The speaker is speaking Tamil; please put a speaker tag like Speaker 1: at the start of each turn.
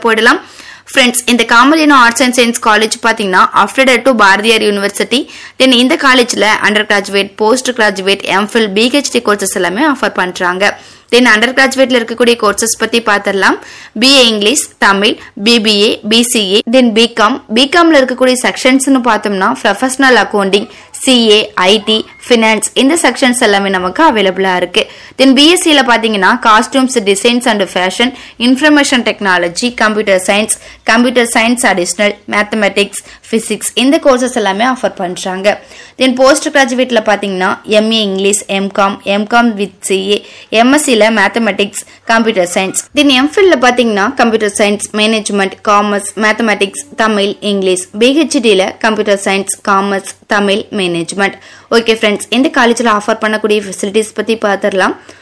Speaker 1: போயிடலாம் ஃப்ரெண்ட்ஸ் இந்த Kamadhenu arts and science college பார்த்தீங்கன்னா after to Bharathiar university then இந்த காலேஜில் under graduate post graduate MPhil PhD courses எல்லாமே ஆஃபர் பண்ணுறாங்க தென் அண்டர் கிராஜுவேட்ல இருக்கக்கூடிய கோர்சஸ் பத்தி பார்த்துடலாம் BA English Tamil BBA BCA then BCom பிகாம்ல இருக்கக்கூடிய செக்ஷன்ஸ்னு பார்த்தோம்னா professional accounting CA IT finance இந்த செக்ஷன்ஸ் எல்லாமே நமக்கு அவைலபிளா இருக்கு தென் பிஎஸ்சியில் பார்த்தீங்கன்னா costumes designs and fashion information technology computer science computer science additional mathematics physics இந்த கோர்சஸ் எல்லாமே ஆஃபர் பண்றாங்க தென் போஸ்ட் கிராஜுவேட்ல பார்த்தீங்கன்னா MA English MCom MCom with CA எம்எஸ்சியில் மேத்தமெட்டிக்ஸ் கம்ப்யூட்டர் சயின்ஸ் தென் எம்ஃபில்ல பார்த்தீங்கன்னா computer science management commerce mathematics Tamil English பிஹெச்டியில் computer science commerce Tamil management okay friends இந்த காலேஜில் ஆஃபர் பண்ணக்கூடிய ஃபெசிலிட்டிஸ் பற்றி பார்த்துடலாம்